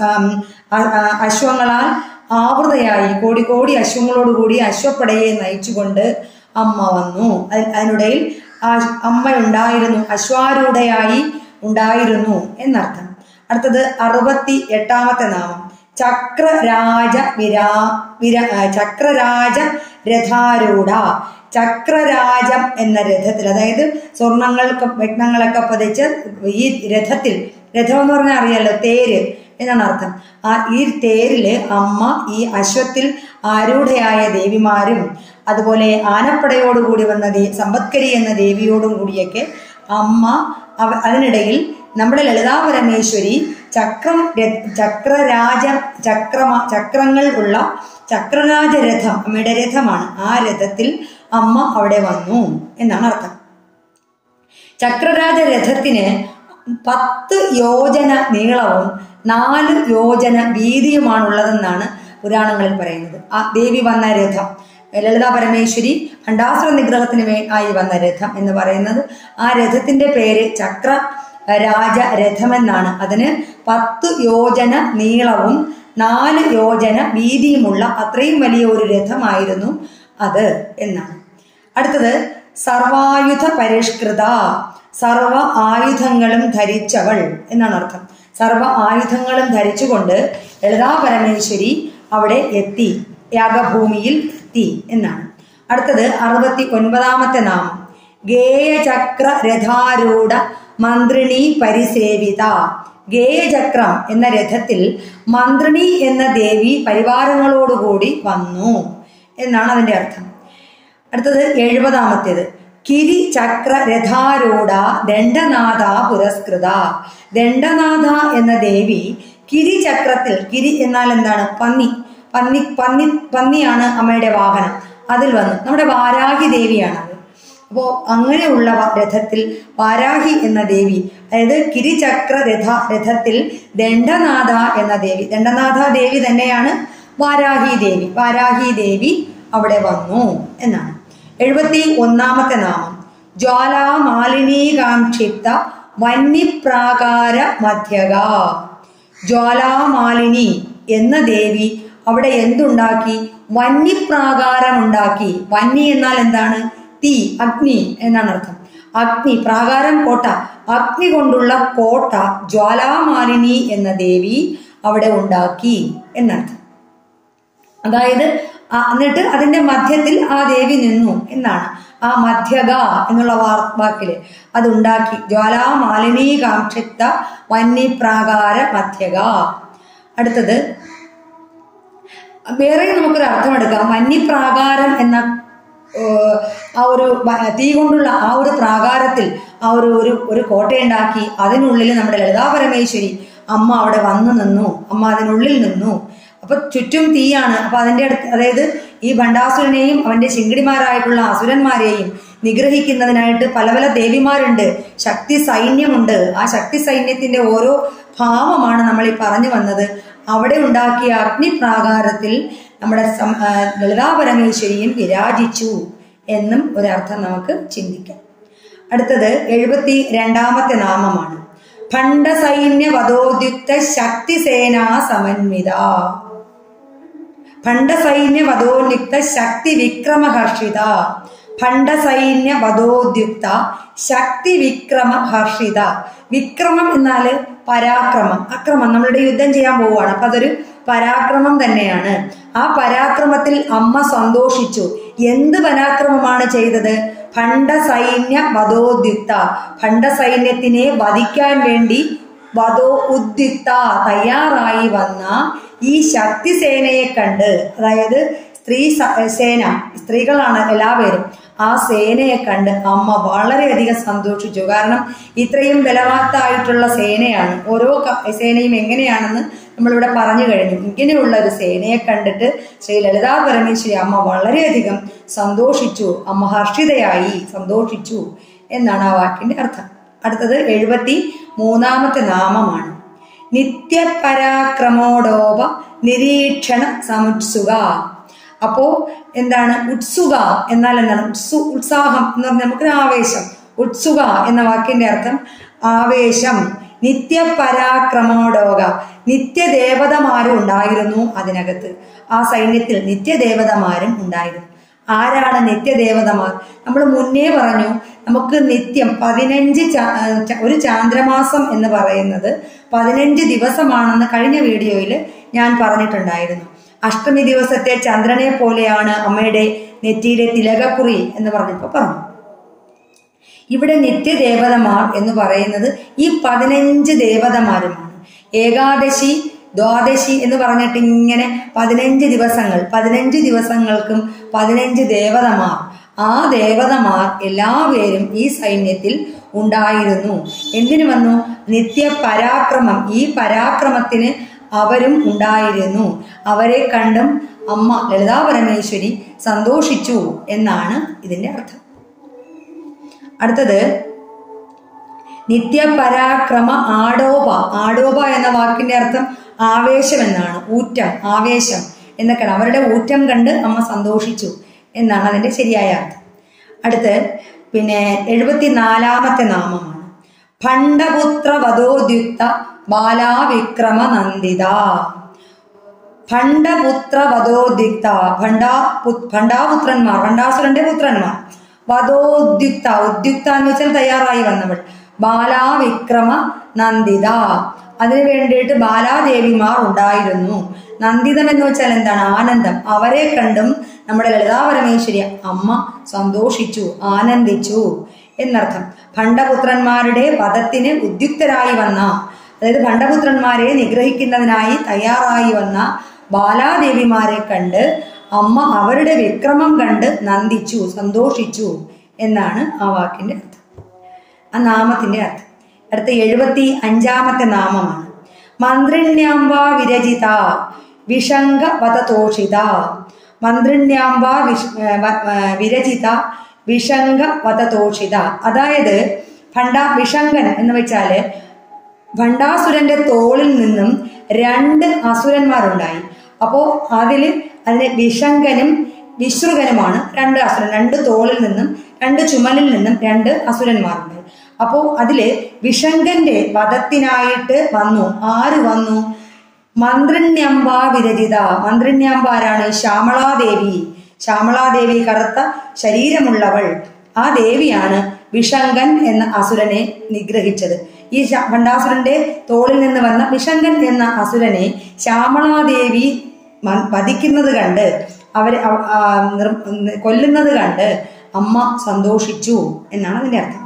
അശ്വങ്ങളാൽ ആവൃതയായി കോടി കോടി അശ്വങ്ങളോടുകൂടി അശ്വപ്പടയെ നയിച്ചുകൊണ്ട് അമ്മ വന്നു അതിനിടയിൽ അമ്മ ഉണ്ടായിരുന്നു അശ്വാരൂഢയായി ഉണ്ടായിരുന്നു എന്നർത്ഥം അടുത്തത് അറുപത്തി എട്ടാമത്തെ നാമം ചക്രരാജ വിരാ വിര ചക്രരാജ രഥാരൂഢ ചക്രരാജം എന്ന രഥത്തിൽ അതായത് സ്വർണങ്ങൾക്ക് രത്നങ്ങളൊക്കെ പതിച്ച് ഈ രഥത്തിൽ രഥം എന്ന് പറഞ്ഞാൽ അറിയാലോ തേര് എന്നാണ് അർത്ഥം ആ ഈ തേരില് അമ്മ ഈ അശ്വത്തിൽ ആരൂഢയായ ദേവിമാരും അതുപോലെ ആനപ്പടയോടുകൂടി വന്ന ദേ സമ്പത്കരി എന്ന ദേവിയോടും കൂടിയൊക്കെ അമ്മ അവ അതിനിടയിൽ നമ്മുടെ ലളിതാ പരമേശ്വരി ചക്രം ചക്രരാജ ചക്രമ ചക്രങ്ങൾ ഉള്ള ചക്രരാജ രഥം അമ്മയുടെ രഥമാണ് ആ രഥത്തിൽ അമ്മ അവിടെ വന്നു എന്നാണ് അർത്ഥം ചക്രരാജ രഥത്തിന് പത്ത് യോജന നീളവും നാല് യോജന വീതിയുമാണുള്ളതെന്നാണ് പുരാണങ്ങളിൽ പറയുന്നത് ആ ദേവി വന്ന രഥം ലളിതാ പരമേശ്വരി ഭണ്ഡാസുര നിഗ്രഹത്തിന് വേ ആയി വന്ന രഥം എന്ന് പറയുന്നത് ആ രഥത്തിന്റെ പേര് ചക്ര രാജ രഥമെന്നാണ് അതിന് പത്ത് യോജന നീളവും നാല് യോജന വീതിയുമുള്ള അത്രയും വലിയ ഒരു രഥമായിരുന്നു അത് എന്നാണ് അടുത്തത് സർവായുധ പരിഷ്കൃത സർവ ആയുധങ്ങളും ധരിച്ചവൾ എന്നാണ് അർത്ഥം സർവ ആയുധങ്ങളും ധരിച്ചുകൊണ്ട് ലളിതാ പരമേശ്വരി അവിടെ എത്തി യാഗഭൂമിയിൽ എത്തി എന്നാണ് അടുത്തത് അറുപത്തി ഒൻപതാമത്തെ നാമം ഗേയചക്ര രഥാരൂഢ മന്ത്രിണി പരിസേവിത ഗേയചക്രം എന്ന രഥത്തിൽ മന്ത്രിണി എന്ന ദേവി പരിവാരങ്ങളോടുകൂടി വന്നു എന്നാണ് അതിന്റെ അർത്ഥം അടുത്തത് എഴുപതാമത്തേത് കിരി ചക്ര രഥാരൂഢ ദണ്ഡനാഥ പുരസ്കൃത ദണ്ഡനാഥ എന്ന ദേവി കിരി ചക്രത്തിൽ കിരി എന്നാൽ എന്താണ് പന്നി പന്നി പന്നി പന്നിയാണ് അമ്മയുടെ വാഹനം അതിൽ വന്നു നമ്മുടെ വാരാഹി ദേവിയാണത് അപ്പോൾ അങ്ങനെയുള്ള വ- രഥത്തിൽ വാരാഹി എന്ന ദേവി അതായത് കിരിചക്ര രഥ രഥത്തിൽ ദണ്ഡനാഥ എന്ന ദേവി ദണ്ഡനാഥ ദേവി തന്നെയാണ് വാരാഹി ദേവി വാരാഹി ദേവി അവിടെ വന്നു എന്നാണ് എഴുപത്തി ഒന്നാമത്തെ നാമം ജ്വാലാ മാലിനീകാംക്ഷിപ്ത വന്യപ്രാകാര മധ്യക ജ്വാലാമാലിനി എന്ന ദേവി അവിടെ എന്തുണ്ടാക്കി വന്യപ്രാകാരം ഉണ്ടാക്കി വന്നി എന്നാൽ എന്താണ് തീ അഗ്നി എന്നാണ് അർത്ഥം അഗ്നി പ്രാകാരം കോട്ട അഗ്നി കൊണ്ടുള്ള കോട്ട ജ്വാലാമാലിനി എന്ന ദേവി അവിടെ ഉണ്ടാക്കി എന്നർത്ഥം അതായത് ആ- എന്നിട്ട് അതിന്റെ മധ്യത്തിൽ ആ ദേവി നിന്നു എന്നാണ് ആ മധ്യക എന്നുള്ള വാർ- വാക്കില് അത് ഉണ്ടാക്കി ജ്വാലാമാലിനി കാക്ഷിത്ത വന്യപ്രാകാര മധ്യക അടുത്തത് വേറെ നമുക്കൊരു അർത്ഥമെടുക്കാം വന്യപ്രാകാരം എന്ന ഏഹ്, ആ ഒരു വ- തീ കൊണ്ടുള്ള ആ ഒരു പ്രാകാരത്തിൽ ആ ഒരു ഒരു ഒരു കോട്ടയുണ്ടാക്കി അതിനുള്ളിൽ നമ്മുടെ ലളിതാ പരമേശ്വരി അമ്മ അവിടെ വന്നു നിന്നു അമ്മ അതിനുള്ളിൽ നിന്നു അപ്പൊ ചുറ്റും തീയാണ് അപ്പൊ അതിന്റെ അടുത്ത് അതായത് ഈ ഭണ്ഡാസുരനെയും അവന്റെ ചിങ്കിടിമാരായിട്ടുള്ള അസുരന്മാരെയും നിഗ്രഹിക്കുന്നതിനായിട്ട് പല പല ദേവിമാരുണ്ട് ശക്തി സൈന്യമുണ്ട് ആ ശക്തി സൈന്യത്തിന്റെ ഓരോ ഭാവമാണ് നമ്മൾ ഈ പറഞ്ഞു വന്നത് അവിടെ ഉണ്ടാക്കിയ അഗ്നിപ്രാകാരത്തിൽ നമ്മുടെ സം- ആ, ലളിതാ പരമേശ്വരിയും വിരാജിച്ചു എന്നും ഒരർത്ഥം നമുക്ക് ചിന്തിക്കാം അടുത്തത് എഴുപത്തി രണ്ടാമത്തെ നാമമാണ് ഭണ്ഡസൈന്യ വധോദ്യുക്ത ശക്തിസേനാ സമന്വിത ഭണ്ഡസൈന്യ വധോന്യുക്ത ശക്തി വിക്രമഹർഷിത ഭണ്ഡസൈന്യ വധോദ്യുക്ത ശക്തി വിക്രമഹർഷിത വിക്രമം എന്നാല് പരാക്രമം അക്രമം നമ്മളുടെ യുദ്ധം ചെയ്യാൻ പോവുകയാണ് അപ്പൊ അതൊരു പരാക്രമം തന്നെയാണ് ആ പരാക്രമത്തിൽ അമ്മ സന്തോഷിച്ചു എന്ത് പരാക്രമമാണ് ചെയ്തത് ഭണ്ഡസൈന്യ വധോദ്യുക്ത ഭണ്ഡസൈന്യത്തിനെ വധിക്കാൻ വേണ്ടി വധോ ഉദ്യുക്ത തയ്യാറായി വന്ന ഈ ശക്തിസേനയെ കണ്ട് അതായത് സ്ത്രീ സ- സേന സ്ത്രീകളാണ് എല്ലാവരും ആ സേനയെ കണ്ട് അമ്മ വളരെയധികം സന്തോഷിച്ചു കാരണം ഇത്രയും ബലവത്തായിട്ടുള്ള സേനയാണ് ഓരോ ക- സേനയും എങ്ങനെയാണെന്ന് നമ്മളിവിടെ പറഞ്ഞു കഴിഞ്ഞു ഇങ്ങനെയുള്ള ഒരു സേനയെ കണ്ടിട്ട് ശ്രീ ലളിതാ പരമേശ്വരി അമ്മ വളരെയധികം സന്തോഷിച്ചു അമ്മ ഹർഷിതയായി സന്തോഷിച്ചു എന്നാണ് ആ വാക്കിന്റെ അർത്ഥം അടുത്തത് എഴുപത്തി മൂന്നാമത്തെ നാമമാണ് നിത്യപരാക്രമോടോപ നിരീക്ഷണ സമുത്സുക അപ്പോ എന്താണ് ഉത്സുക എന്നാൽ എന്താണ് ഉത്സു ഉത്സാഹം എന്ന് പറഞ്ഞാൽ നമുക്കൊരു ആവേശം ഉത്സുക എന്ന വാക്കിന്റെ അർത്ഥം ആവേശം നിത്യപരാക്രമോടോക നിത്യദേവതമാരും ഉണ്ടായിരുന്നു അതിനകത്ത് ആ സൈന്യത്തിൽ നിത്യദേവതമാരും ഉണ്ടായിരുന്നു ആരാണ് നിത്യദേവതമാർ നമ്മൾ മുന്നേ പറഞ്ഞു നമുക്ക് നിത്യം പതിനഞ്ച് ചാ- ആ, ച- ഒരു ചാന്ദ്രമാസം എന്ന് പറയുന്നത് പതിനഞ്ച് ദിവസമാണെന്ന് കഴിഞ്ഞ വീഡിയോയിൽ ഞാൻ പറഞ്ഞിട്ടുണ്ടായിരുന്നു അഷ്ടമി ദിവസത്തെ ചന്ദ്രനെ പോലെയാണ് അമ്മയുടെ നെറ്റിയിലെ തിലകക്കുറി എന്ന് പറഞ്ഞപ്പോ പറഞ്ഞു ഇവിടെ നിത്യദേവതമാർ എന്ന് പറയുന്നത് ഈ പതിനഞ്ച് ദേവതമാരുമാണ് ഏകാദശി ദ്വാദശി എന്ന് പറഞ്ഞിട്ട് ഇങ്ങനെ പതിനഞ്ച് ദിവസങ്ങൾ പതിനഞ്ച് ദിവസങ്ങൾക്കും പതിനഞ്ച് ദേവതമാർ ആ ദേവതമാർ എല്ലാവരും ഈ സൈന്യത്തിൽ ഉണ്ടായിരുന്നു എന്തിനു വന്നു നിത്യ പരാക്രമം ഈ പരാക്രമത്തിന് അവരും ഉണ്ടായിരുന്നു അവരെ കണ്ടും അമ്മ ലളിതാ പരമേശ്വരി സന്തോഷിച്ചു എന്നാണ് ഇതിന്റെ അർത്ഥം അടുത്തത് നിത്യപരാക്രമ ആടോപ ആടോപ എന്ന വാക്കിന്റെ അർത്ഥം ആവേശം എന്നാണ് ഊറ്റം ആവേശം എന്നൊക്കെയാണ് അവരുടെ ഊറ്റം കണ്ട് അമ്മ സന്തോഷിച്ചു എന്നാണ് അതിന്റെ ശരിയായ അർത്ഥം അടുത്ത് പിന്നെ എഴുപത്തിനാലാമത്തെ നാമമാണ് ഭണ്ഡപുത്ര വധോദ്യുക്ത ബാലാവിക്രമ നന്ദിത ഭണ്ഡപുത്ര വധോദ്യുക്ത ഭണ്ഡാ പു- ഭണ്ഡാപുത്രന്മാർ ഭണ്ഡാസുരന്റെ പുത്രന്മാർ വധോദ്യുക്ത ഉദ്യുക്ത എന്ന് വെച്ചാൽ തയ്യാറായി വന്നവൾ ബാലാവിക്രമ നന്ദിത അതിനു വേണ്ടിയിട്ട് ബാലാദേവിമാർ ഉണ്ടായിരുന്നു നന്ദിതം എന്ന് വെച്ചാൽ എന്താണ് ആനന്ദം അവരെ കണ്ടും നമ്മുടെ ലളിതാ പരമേശ്വരി അമ്മ സന്തോഷിച്ചു ആനന്ദിച്ചു എന്നർത്ഥം ഭണ്ഡപുത്രന്മാരുടെ വധത്തിന് ഉദ്യുക്തരായി വന്ന അതായത് ഭണ്ഡപുത്രന്മാരെ നിഗ്രഹിക്കുന്നതിനായി തയ്യാറായി വന്ന ബാലാദേവിമാരെ കണ്ട് അമ്മ അവരുടെ വിക്രമം കണ്ട് നന്ദിച്ചു സന്തോഷിച്ചു എന്നാണ് ആ വാക്കിന്റെ അർത്ഥം ആ നാമത്തിന്റെ അർത്ഥം അടുത്ത എഴുപത്തി അഞ്ചാമത്തെ നാമമാണ് മന്ത്രിണ്യാംബ വിരചിത വിഷംഗ വധതോഷിത മന്ത്രിണ്യാംബ വിഷ ഏ, വ- ഏ, വിരചിത വിഷംഗ വധതോഷിത അതായത് ഭണ്ഡ വിഷങ്കൻ എന്ന് വെച്ചാല് ഭണ്ഡാസുരന്റെ തോളിൽ നിന്നും രണ്ട് അസുരന്മാരുണ്ടായി അപ്പോ അതില് അതിന് വിഷങ്കനും വിശ്രുകനുമാണ് രണ്ട് അസുരൻ രണ്ട് തോളിൽ നിന്നും രണ്ട് ചുമലിൽ നിന്നും രണ്ട് അസുരന്മാരുണ്ടായി അപ്പോ അതില് വിഷങ്കന്റെ വധത്തിനായിട്ട് വന്നു ആര് വന്നു മന്ത്രിണ്യംബ വിരചിത മന്ത്രിണ്യംബ ആരാണ് ശ്യാമളാദേവി ശ്യാമളാദേവി കറുത്ത ശരീരമുള്ളവൾ ആ ദേവിയാണ് വിഷങ്കൻ എന്ന അസുരനെ നിഗ്രഹിച്ചത് ഈ ശ- ഭണ്ഡാസുരന്റെ തോളിൽ നിന്ന് വന്ന വിഷങ്കൻ എന്ന അസുരനെ ശ്യാമളാദേവി മ- വധിക്കുന്നത് കണ്ട് അവരെ അവ- ആ, നിർ- കൊല്ലുന്നത് കണ്ട് അമ്മ സന്തോഷിച്ചു എന്നാണ് അതിന്റെ അർത്ഥം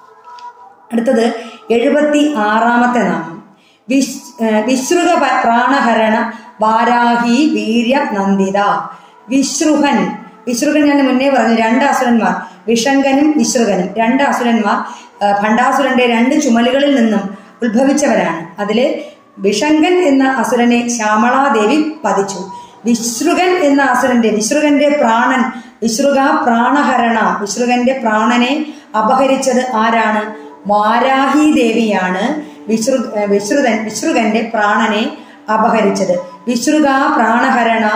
അടുത്തത് എഴുപത്തി ആറാമത്തെ നാമം വിശ് ഏഹ് വിശ്രുത പ- പ്രാണഹരണ വാരാഹി വീര്യ നന്ദിത വിശ്രുഹൻ വിശ്രുഹൻ ഞാൻ മുന്നേ പറഞ്ഞു രണ്ട് അസുരന്മാർ വിഷങ്കനും വിശ്രുകനും രണ്ട് അസുരന്മാർ ആ, ഭണ്ഡാസുരന്റെ രണ്ട് ചുമലുകളിൽ നിന്നും ഉത്ഭവിച്ചവരാണ് അതില് വിഷങ്കൻ എന്ന അസുരനെ ശ്യാമളാദേവി പതിച്ചു വിശ്രുകൻ എന്ന അസുരന്റെ വിശ്രുകന്റെ പ്രാണൻ വിശ്രുക പ്രാണഹരണ വിശ്രുകന്റെ പ്രാണനെ അപഹരിച്ചത് ആരാണ് വാരാഹി ദേവിയാണ് വിശ്രു ഏഹ് വിശ്രുതൻ വിശ്രുകന്റെ പ്രാണനെ അപഹരിച്ചത് വിശ്രുക പ്രാണഹരണ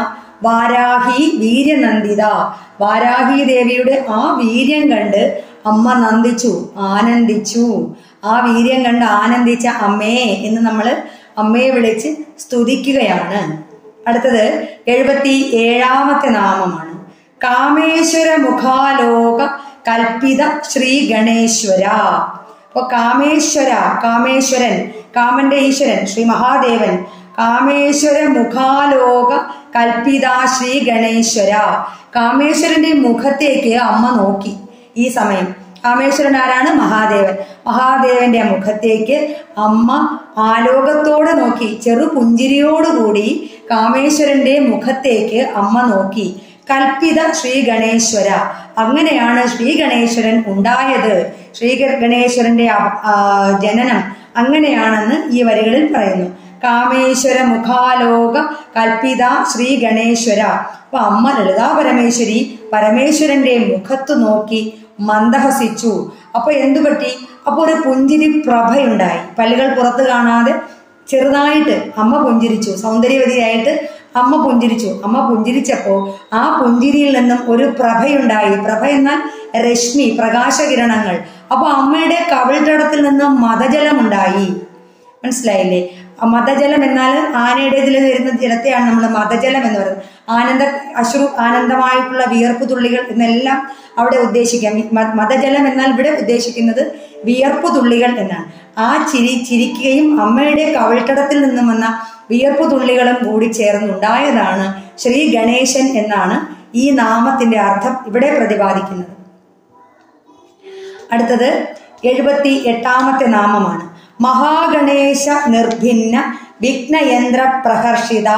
വാരാഹി വീര്യനന്ദിത വാരാഹി ദേവിയുടെ ആ വീര്യം കണ്ട് അമ്മ നന്ദിച്ചു ആനന്ദിച്ചു ആ വീര്യം കണ്ട് ആനന്ദിച്ച അമ്മേ എന്ന് നമ്മൾ അമ്മയെ വിളിച്ച് സ്തുതിക്കുകയാണ് അടുത്തത് എഴുപത്തി ഏഴാമത്തെ നാമമാണ് കാമേശ്വര മുഖാലോക കൽപ്പിത ശ്രീ ഗണേശ്വര അപ്പൊ കാമേശ്വര കാമേശ്വരൻ കാമന്റെ ഈശ്വരൻ ശ്രീ മഹാദേവൻ കാമേശ്വര മുഖാലോക കൽപ്പിത ശ്രീ ഗണേശ്വര കാമേശ്വരന്റെ മുഖത്തേക്ക് അമ്മ നോക്കി ഈ സമയം കാമേശ്വരൻ ആരാണ് മഹാദേവൻ മഹാദേവന്റെ മുഖത്തേക്ക് അമ്മ ആലോകത്തോടെ നോക്കി ചെറു പുഞ്ചിരിയോടുകൂടി കാമേശ്വരന്റെ മുഖത്തേക്ക് അമ്മ നോക്കി കൽപ്പിത ശ്രീ ഗണേശ്വര അങ്ങനെയാണ് ശ്രീ ഗണേശ്വരൻ ഉണ്ടായത് ശ്രീ ഗണേശ്വരന്റെ അവ- ആ, ജനനം അങ്ങനെയാണെന്ന് ഈ വരികളിൽ പറയുന്നു കാമേശ്വര മുഖാലോക കൽപ്പിത ശ്രീ ഗണേശ്വര അപ്പൊ അമ്മ ലളിതാ പരമേശ്വരി പരമേശ്വരന്റെ മുഖത്ത് നോക്കി മന്ദഹസിച്ചു അപ്പൊ എന്തു പറ്റി അപ്പൊ ഒരു പുഞ്ചിരി പ്രഭയുണ്ടായി പല്ലുകൾ പുറത്ത് കാണാതെ ചെറുതായിട്ട് അമ്മ പുഞ്ചിരിച്ചു സൗന്ദര്യവതിയായിട്ട് അമ്മ പുഞ്ചിരിച്ചു അമ്മ പുഞ്ചിരിച്ചപ്പോ ആ പുഞ്ചിരിയിൽ നിന്നും ഒരു പ്രഭയുണ്ടായി പ്രഭ എന്നാൽ രശ്മി പ്രകാശകിരണങ്ങൾ അപ്പൊ അമ്മയുടെ കവിൾത്തടത്തിൽ നിന്നും മതജലമുണ്ടായി മനസ്സിലായില്ലേ ആ മതജലം എന്നാൽ ആനയുടെ ഇതിൽ വരുന്ന ജലത്തെയാണ് നമ്മൾ മതജലം എന്ന് പറയുന്നത് ആനന്ദ അശ്രു ആനന്ദമായിട്ടുള്ള വിയർപ്പ് തുള്ളികൾ എന്നെല്ലാം അവിടെ ഉദ്ദേശിക്കാം ഈ മ- മതജലം എന്നാൽ ഇവിടെ ഉദ്ദേശിക്കുന്നത് വിയർപ്പ് തുള്ളികൾ എന്നാണ് ആ ചിരി ചിരിക്കുകയും അമ്മയുടെ കവിൾത്തടത്തിൽ നിന്നും വന്ന വിയർപ്പ് തുള്ളികളും കൂടി ചേർന്നുണ്ടായതാണ് ശ്രീ ഗണേശൻ എന്നാണ് ഈ നാമത്തിന്റെ അർത്ഥം ഇവിടെ പ്രതിപാദിക്കുന്നത് അടുത്തത് എഴുപത്തി എട്ടാമത്തെ നാമമാണ് മഹാഗണേശ നിർഭിന്ന വിഘ്നയന്ത്ര പ്രഹർഷിത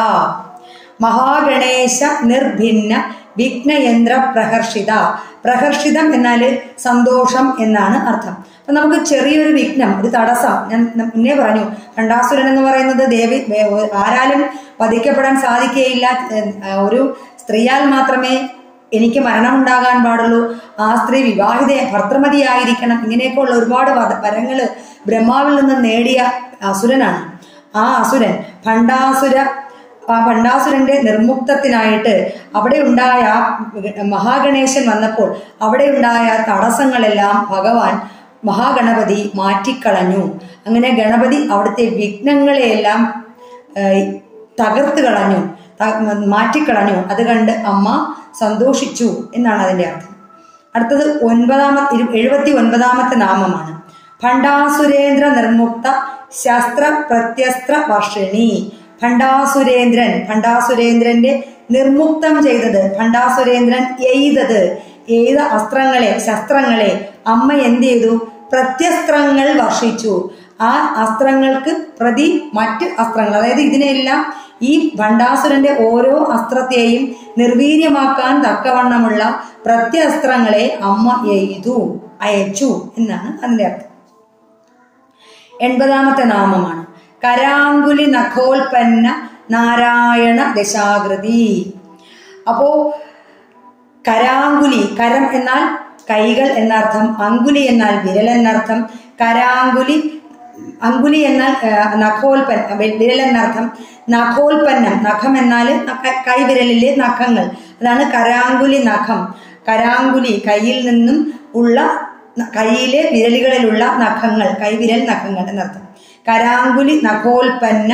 മഹാഗണേശ നിർഭിന്ന വിഘ്നയന്ത്ര പ്രഹർഷിത പ്രഹർഷിതം എന്നാൽ സന്തോഷം എന്നാണ് അർത്ഥം അപ്പൊ നമുക്ക് ചെറിയൊരു വിഘ്നം ഒരു തടസ്സം ഞാൻ മുന്നേ പറഞ്ഞു കണ്ടാസുരൻ എന്ന് പറയുന്നത് ദേവി വേ- ആരാലും വധിക്കപ്പെടാൻ സാധിക്കുകയില്ല ഏഹ്, ഒരു സ്ത്രീയാൽ മാത്രമേ എനിക്ക് മരണമുണ്ടാകാൻ പാടുള്ളൂ ആ സ്ത്രീ വിവാഹിത ഭർത്തൃമതിയായിരിക്കണം ഇങ്ങനെയൊക്കെ ഉള്ള ഒരുപാട് വര- വരങ്ങള് ബ്രഹ്മാവിൽ നിന്ന് നേടിയ അസുരനാണ് ആ അസുരൻ ഭണ്ഡാസുര ആ ഭണ്ഡാസുരന്റെ നിർമുക്തത്തിനായിട്ട് അവിടെ ഉണ്ടായ ആ മഹാഗണേശൻ വന്നപ്പോൾ അവിടെ ഉണ്ടായ തടസ്സങ്ങളെല്ലാം ഭഗവാൻ മഹാഗണപതി മാറ്റിക്കളഞ്ഞു അങ്ങനെ ഗണപതി അവിടുത്തെ വിഘ്നങ്ങളെയെല്ലാം ഏഹ്, തകർത്ത് കളഞ്ഞു ത- മാറ്റിക്കളഞ്ഞു അത് കണ്ട് അമ്മ സന്തോഷിച്ചു എന്നാണ് അതിന്റെ അർത്ഥം അടുത്തത് ഒൻപതാമത്തെ എഴുപത്തി ഒൻപതാമത്തെ നാമമാണ് ഭണ്ഡാസുരേന്ദ്ര നിർമുക്ത ശസ്ത്ര പ്രത്യസ്ത്ര വർഷിണി ഭണ്ഡാസുരേന്ദ്രൻ ഭണ്ഡാസുരേന്ദ്രന്റെ നിർമുക്തം ചെയ്തത് ഭണ്ഡാസുരേന്ദ്രൻ എയ്തത് എയ്ത അസ്ത്രങ്ങളെ ശസ്ത്രങ്ങളെ അമ്മ എന്ത് ചെയ്തു പ്രത്യസ്ത്രങ്ങൾ വർഷിച്ചു ആ അസ്ത്രങ്ങൾക്ക് പ്രതി മറ്റ് അസ്ത്രങ്ങൾ അതായത് ഇതിനെല്ലാം ഈ ഭണ്ഡാസുരന്റെ ഓരോ അസ്ത്രത്തെയും നിർവീര്യമാക്കാൻ തക്കവണ്ണമുള്ള പ്രത്യസ്ത്രങ്ങളെ അമ്മ എയ്തു അയച്ചു എന്നാണ് അതിന്റെ അർത്ഥം എൺപതാമത്തെ നാമമാണ് കരാങ്കുലി നഖോൽപ്പന്ന നാരായണ ദശാകൃതി അപ്പോ കരാങ്കുലി കരം എന്നാൽ കൈകൾ എന്നർത്ഥം അങ്കുലി എന്നാൽ വിരൽ എന്നർത്ഥം കരാങ്കുലി അങ്കുലി എന്നാൽ ആ, നഖോൽപ്പന്ന വി- വിരൽ എന്നർത്ഥം നഖോൽപ്പന്നം നഖം എന്നാൽ നഖ- കൈവിരലിലെ നഖങ്ങൾ അതാണ് കരാങ്കുലി നഖം കരാങ്കുലി കയ്യിൽ നിന്നും ഉള്ള ന- കയ്യിലെ വിരലുകളിലുള്ള നഖങ്ങൾ കൈവിരൽ നഖങ്ങൾ എന്നർത്ഥം കരാങ്കുലി നഖോൽപ്പന്ന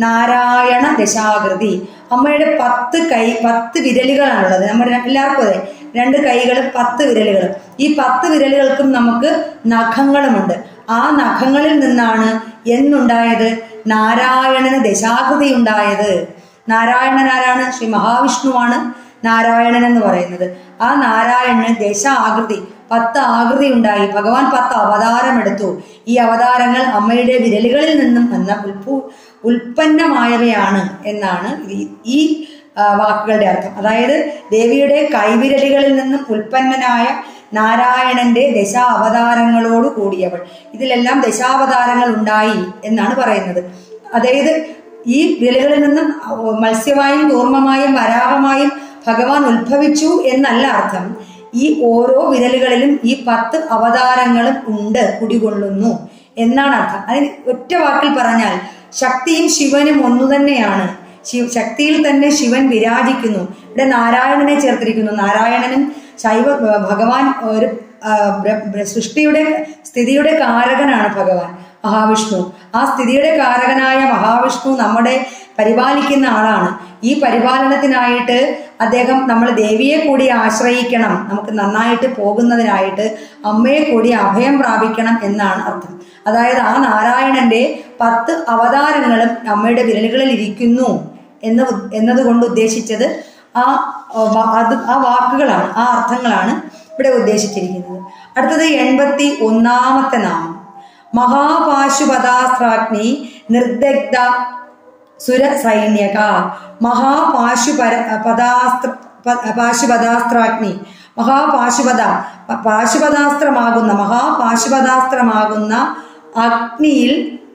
നാരായണ ദശാകൃതി അമ്മയുടെ പത്ത് കൈ പത്ത് വിരലുകളാണുള്ളത് നമ്മുടെ എല്ലാവർക്കും അതെ രണ്ട് കൈകളും പത്ത് വിരലുകളും ഈ പത്ത് വിരലുകൾക്കും നമുക്ക് നഖങ്ങളുമുണ്ട് ആ നഖങ്ങളിൽ നിന്നാണ് എന്നുണ്ടായത് നാരായണന് ദശാകൃതി ഉണ്ടായത് നാരായണൻ ആരാണ് ശ്രീ മഹാവിഷ്ണുവാണ് നാരായണൻ എന്ന് പറയുന്നത് ആ നാരായണന് ദശ ആകൃതി പത്ത് ആകൃതി ഉണ്ടായി ഭഗവാൻ പത്ത് അവതാരം എടുത്തു ഈ അവതാരങ്ങൾ അമ്മയുടെ വിരലുകളിൽ നിന്നും വന്ന ഉൽപ്പു ഉൽപ്പന്നമായവയാണ് എന്നാണ് ഈ- ഈ ആ, വാക്കുകളുടെ അർത്ഥം അതായത് ദേവിയുടെ കൈവിരലുകളിൽ നിന്നും ഉൽപ്പന്നനായ നാരായണന്റെ ദശാ അവതാരങ്ങളോട് കൂടിയവൾ ഇതിലെല്ലാം ദശാവതാരങ്ങൾ ഉണ്ടായി എന്നാണ് പറയുന്നത് അതായത് ഈ വിരലുകളിൽ നിന്നും മത്സ്യമായും കൂർമ്മമായും വരാഹമായും ഭഗവാൻ ഉത്ഭവിച്ചു എന്നല്ല അർത്ഥം ഈ ഓരോ വിരലുകളിലും ഈ പത്ത് അവതാരങ്ങളും ഉണ്ട് കുടികൊള്ളുന്നു എന്നാണ് അർത്ഥം അതിന് ഒറ്റ വാക്കിൽ പറഞ്ഞാൽ ശക്തിയും ശിവനും ഒന്നു തന്നെയാണ് ശിവ ശക്തിയിൽ തന്നെ ശിവൻ വിരാജിക്കുന്നു ഇവിടെ നാരായണനെ ചേർത്തിരിക്കുന്നു നാരായണനും ശൈവ ഭഗവാൻ ഒരു ആ, ബ്ര- ബ്ര- സൃഷ്ടിയുടെ സ്ഥിതിയുടെ കാരകനാണ് ഭഗവാൻ മഹാവിഷ്ണു ആ സ്ഥിതിയുടെ കാരകനായ മഹാവിഷ്ണു നമ്മുടെ പരിപാലിക്കുന്ന ആളാണ് ഈ പരിപാലനത്തിനായിട്ട് അദ്ദേഹം നമ്മൾ ദേവിയെ കൂടി ആശ്രയിക്കണം നമുക്ക് നന്നായിട്ട് പോകുന്നതിനായിട്ട് അമ്മയെ കൂടി അഭയം പ്രാപിക്കണം എന്നാണ് അർത്ഥം അതായത് ആ നാരായണന്റെ പത്ത് അവതാരങ്ങളും അമ്മയുടെ വിരലുകളിൽ ഇരിക്കുന്നു എന്ന് ഉദ്- എന്നതുകൊണ്ട് ഉദ്ദേശിച്ചത് ആ അഹ് വ- അത് ആ വാക്കുകളാണ് ആ അർത്ഥങ്ങളാണ് ഇവിടെ ഉദ്ദേശിച്ചിരിക്കുന്നത് അടുത്തത് എൺപത്തി ഒന്നാമത്തെ നാമം മഹാപാശുപതാസ്ത്രാഗ്നി നിർദഗ്ധ സുര സൈന്യക മഹാപാശുപര പദാസ്ത്ര പ- പാശുപതാസ്ത്രാഗ്നി മഹാപാശുപത പ- പാശുപതാസ്ത്രമാകുന്ന മഹാപാശുപതാസ്ത്രമാകുന്ന അഗ്നിയിൽ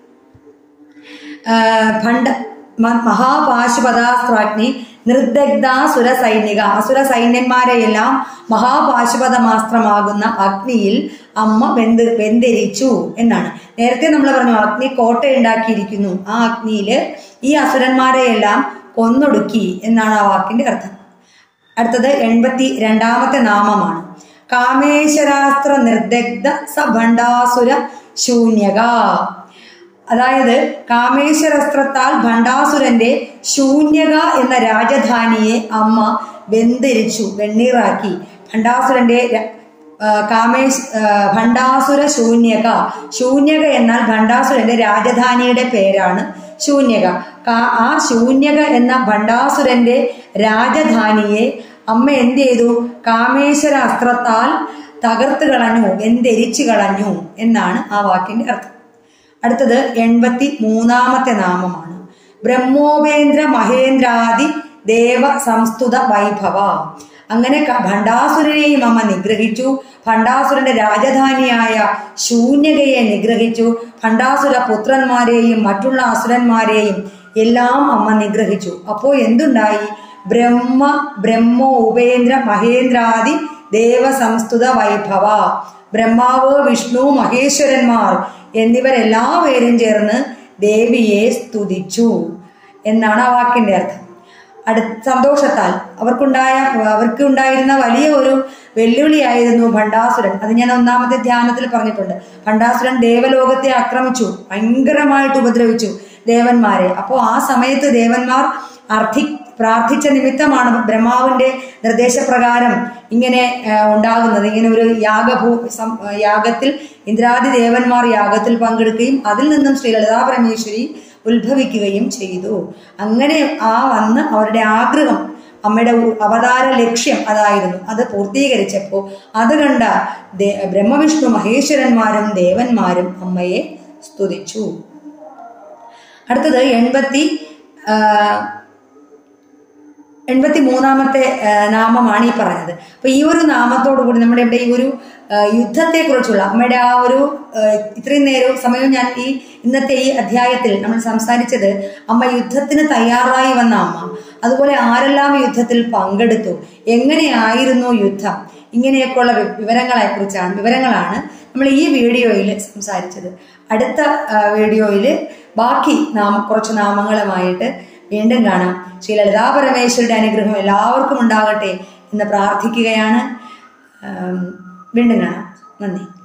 ആ, ഭണ്ഡ മ- മഹാപാശുപതാസ്ത്രാഗ്നി നിർദഗ്ധ സുര സൈനിക അസുര സൈന്യന്മാരെയെല്ലാം മഹാപാശുപതമാസ്ത്രമാകുന്ന അഗ്നിയിൽ അമ്മ വെന്ത് വെന്തിരിച്ചു എന്നാണ് നേരത്തെ നമ്മൾ പറഞ്ഞു അഗ്നി കോട്ടയുണ്ടാക്കിയിരിക്കുന്നു ആ അഗ്നിയിൽ ഈ അസുരന്മാരെയെല്ലാം കൊന്നൊടുക്കി എന്നാണ് ആ വാക്കിന്റെ അർത്ഥം അടുത്തത് എൺപത്തി രണ്ടാമത്തെ നാമമാണ് കാമേശ്വരാസ്ത്ര നിർദഗ്ധ സഭണ്ഡാസുര ശൂന്യക അതായത് കാമേശ്വരസ്ത്രത്താൽ ഭണ്ഡാസുരന്റെ ശൂന്യക എന്ന രാജധാനിയെ അമ്മ വെന്തിരിച്ചു വെണ്ണീറാക്കി ഭണ്ഡാസുരന്റെ ര- ആ, കാമേശ് ആ, ഭണ്ഡാസുര ശൂന്യക ശൂന്യക എന്നാൽ ഭണ്ഡാസുരന്റെ രാജധാനിയുടെ പേരാണ് ശൂന്യക കാ- ആ ശൂന്യക എന്ന ഭണ്ഡാസുരന്റെ രാജധാനിയെ അമ്മ എന്ത് ചെയ്തു കാമേശ്വര അസ്ത്രത്താൽ തകർത്ത് കളഞ്ഞു വെന്തെരിച്ചു കളഞ്ഞു എന്നാണ് ആ വാക്കിന്റെ അർത്ഥം അടുത്തത് എൺപത്തി മൂന്നാമത്തെ നാമമാണ് ബ്രഹ്മോപേന്ദ്ര മഹേന്ദ്രാദി ദേവ സംസ്തുത വൈഭവ അങ്ങനെ ക- ഭണ്ഡാസുരനെയും അമ്മ നിഗ്രഹിച്ചു ഭണ്ഡാസുരന്റെ രാജധാനിയായ ശൂന്യകയെ നിഗ്രഹിച്ചു ഭണ്ഡാസുര പുത്രന്മാരെയും മറ്റുള്ള അസുരന്മാരെയും എല്ലാം അമ്മ നിഗ്രഹിച്ചു അപ്പോൾ എന്തുണ്ടായി ബ്രഹ്മ ബ്രഹ്മോ ഉപേന്ദ്ര മഹേന്ദ്രാദി ദേവസംസ്തുത വൈഭവ ബ്രഹ്മാവ് വിഷ്ണു മഹേശ്വരന്മാർ എന്നിവരെല്ലാവരും ചേർന്ന് ദേവിയെ സ്തുതിച്ചു എന്നാണ് ആ വാക്കിന്റെ അർത്ഥം അടുത്ത സന്തോഷത്താൽ അവർക്കുണ്ടായ അവർക്ക് ഉണ്ടായിരുന്ന വലിയ ഒരു വെല്ലുവിളിയായിരുന്നു ഭണ്ഡാസുരൻ അത് ഞാൻ ഒന്നാമത്തെ ധ്യാനത്തിൽ പറഞ്ഞിട്ടുണ്ട് ഭണ്ഡാസുരൻ ദേവലോകത്തെ ആക്രമിച്ചു ഭയങ്കരമായിട്ട് ഉപദ്രവിച്ചു ദേവന്മാരെ അപ്പോൾ ആ സമയത്ത് ദേവന്മാർ അർത്ഥി പ്രാർത്ഥിച്ച നിമിത്തമാണ് ബ്രഹ്മാവിന്റെ നിർദ്ദേശപ്രകാരം ഇങ്ങനെ ആ, ഉണ്ടാകുന്നത് ഇങ്ങനെ ഒരു യാഗഭൂ സം- യാഗത്തിൽ ഇന്ദ്രാദി ദേവന്മാർ യാഗത്തിൽ പങ്കെടുക്കുകയും അതിൽ നിന്നും ശ്രീ ലളിതാ പരമേശ്വരി ഉത്ഭവിക്കുകയും ചെയ്തു അങ്ങനെ ആ വന്ന് അവരുടെ ആഗ്രഹം അമ്മയുടെ ഉ- അവതാര ലക്ഷ്യം അതായിരുന്നു അത് പൂർത്തീകരിച്ചപ്പോൾ അത് കണ്ട ദേ- ബ്രഹ്മവിഷ്ണു മഹേശ്വരന്മാരും ദേവന്മാരും അമ്മയെ സ്തുതിച്ചു അടുത്തത് എൺപത്തി ആ, എൺപത്തി മൂന്നാമത്തെ ആ, നാമമാണ് ഈ പറഞ്ഞത് അപ്പൊ ഈ ഒരു നാമത്തോടു കൂടി നമ്മുടെ ഇവിടെ ഈ ഒരു ആ, യുദ്ധത്തെക്കുറിച്ചുള്ള അമ്മയുടെ ആ ഒരു ആ, ഇത്രയും നേരം സമയം ഞാൻ ഈ ഇന്നത്തെ ഈ അധ്യായത്തിൽ നമ്മൾ സംസാരിച്ചത് അമ്മ യുദ്ധത്തിന് തയ്യാറായി വന്ന അമ്മ അതുപോലെ ആരെല്ലാം യുദ്ധത്തിൽ പങ്കെടുത്തു എങ്ങനെയായിരുന്നു യുദ്ധം ഇങ്ങനെയൊക്കെയുള്ള വി- വിവരങ്ങളെ കുറിച്ചാണ് വിവരങ്ങളാണ് നമ്മൾ ഈ വീഡിയോയിൽ സംസാരിച്ചത് അടുത്ത വീഡിയോയിൽ ബാക്കി നാമ കുറച്ച് നാമങ്ങളുമായിട്ട് വീണ്ടും കാണാം ശ്രീ ലളിതാ പരമേശ്വരുടെ അനുഗ്രഹം എല്ലാവർക്കും ഉണ്ടാകട്ടെ എന്ന് പ്രാർത്ഥിക്കുകയാണ് ആം, വീണ്ടും കാണാം നന്ദി